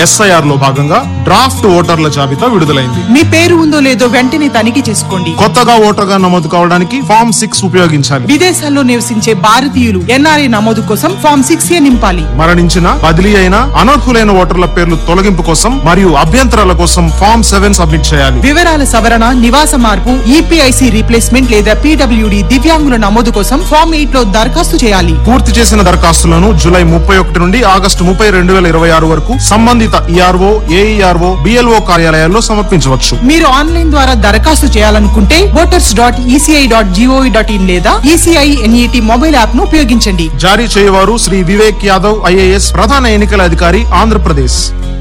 SIR లో భాగంగా draft ఓటర్ల జాబితా విడుదలైంది మీ పేరు ఉందో లేదో వెంటనే తనిఖీ చేసుకోండి కొత్తగా ఓటర్గా నమోదు కావడానికి ఫామ్ సిక్స్ ఉపయోగించాలి విదేశాల్లో నివసించే భారతీయులు ఎన్ఆర్ఐ నమోదు కోసం ఫామ్ సిక్స్ ఏ నింపాలి మరణించిన బదిలీ అయిన అనర్హులైన ఓటర్ల పేర్లు తొలగింపు కోసం మరియు అభ్యంతరాల కోసం ఫామ్ సెవెన్ సబ్మిట్ చేయాలి వివరాల సవరణ నివాస మార్పు ఈపీఐసి రీప్లేస్మెంట్ లేదా పీడబ్ల్యూడి దివ్యాంగుల నమోదు కోసం ఫామ్ ఎయిట్ లో దరఖాస్తు చేయాలి పూర్తి చేసిన దరఖాస్తులను జూలై ముప్పై ఒకటి నుండి ఆగస్టు ముప్పై రెండు వేల ఇరవై ఆరు వరకు సంబంధిత ఈఆర్ఓ ఏఈఆర్ఓ బిఎల్ఓ కార్యాలయాల్లో సమర్పించవచ్చు మీరు ఆన్లైన్ ద్వారా దరఖాస్తు చేయాలనుకుంటే voters dot ECI dot GOV dot in లేదా ఈసీఐ ఎన్ఈటి మొబైల్ యాప్ ను ఉపయోగించండి జారీ చేయవారు శ్రీ వివేక్ యాదవ్ ఐఏఎస్ ప్రధాన ఎన్నికల అధికారి ఆంధ్రప్రదేశ్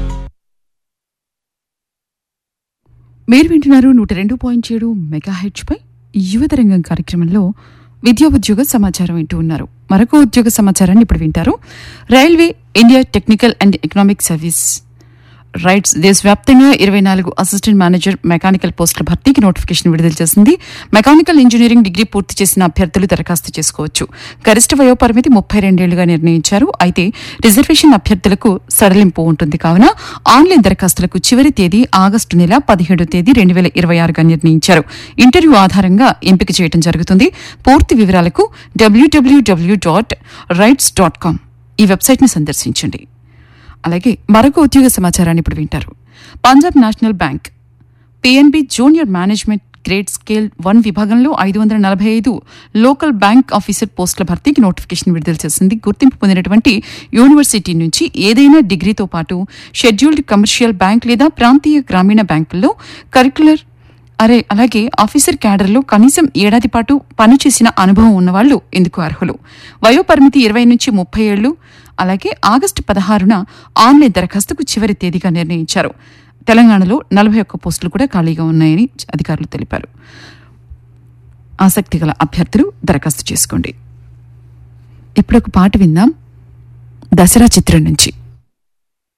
మీరు వింటున్నారు నూట రెండు పాయింట్ ఏడు మెగా పై యువతరంగం కార్యక్రమంలో విద్యా ఉద్యోగ సమాచారం వింటూ ఉన్నారు మరొక ఉద్యోగ సమాచారాన్ని ఇప్పుడు వింటారు railway India technical and economic service RITES దేశవ్యాప్తంగా ఇరవై నాలుగు అసిస్టెంట్ మేనేజర్ మెకానికల్ పోస్టుల భర్తీకి నోటిఫికేషన్ విడుదల చేసింది మెకానికల్ ఇంజనీరింగ్ డిగ్రీ పూర్తి చేసిన అభ్యర్థులు దరఖాస్తు చేసుకోవచ్చు గరిష్ట వయోపరిమితి ముప్పై రెండేళ్లుగా నిర్ణయించారు అయితే రిజర్వేషన్ అభ్యర్థులకు సడలింపు ఉంటుంది కావున ఆన్లైన్ దరఖాస్తులకు చివరి తేదీ ఆగస్టు నెల పదిహేడో తేదీ రెండు వేల ఇరవై ఆరుగా నిర్ణయించారు ఇంటర్వ్యూ ఆధారంగా ఎంపిక చేయడం జరుగుతుంది పూర్తి వివరాలకు WWW dot RITES dot com ఈ వెబ్సైట్ని సందర్శించండి అలాగే మరొక ఉద్యోగ సమాచారాన్ని ఇప్పుడు వింటారు Punjab national bank PNB junior management grade scale one విభాగంలో ఐదు వందల నలభై ఐదు లోకల్ బ్యాంక్ ఆఫీసర్ పోస్టుల భర్తీకి నోటిఫికేషన్ విడుదల చేసింది గుర్తింపు పొందినటువంటి యూనివర్సిటీ నుంచి ఏదైనా డిగ్రీతో పాటు షెడ్యూల్డ్ కమర్షియల్ బ్యాంక్ లేదా ప్రాంతీయ గ్రామీణ బ్యాంకుల్లో కరిక్యులర్ అరే అలాగే ఆఫీసర్ క్యాడర్లో కనీసం ఏడాది పాటు పనిచేసిన అనుభవం ఉన్నవాళ్లు ఇందుకు అర్హులు వయోపరిమితి ఇరవై నుంచి ముప్పై ఏళ్లు అలాగే ఆగస్టు పదహారున ఆన్లైన్ దరఖాస్తుకు చివరి తేదీగా నిర్ణయించారు తెలంగాణలో నలభై ఒక్క పోస్టులు కూడా ఖాళీగా ఉన్నాయని అధికారులు తెలిపారు ఆసక్తి గల అభ్యర్థులు దరఖాస్తు చేసుకోండి ఇప్పుడు ఒక పాట విందాం దసరా చిత్రం నుంచి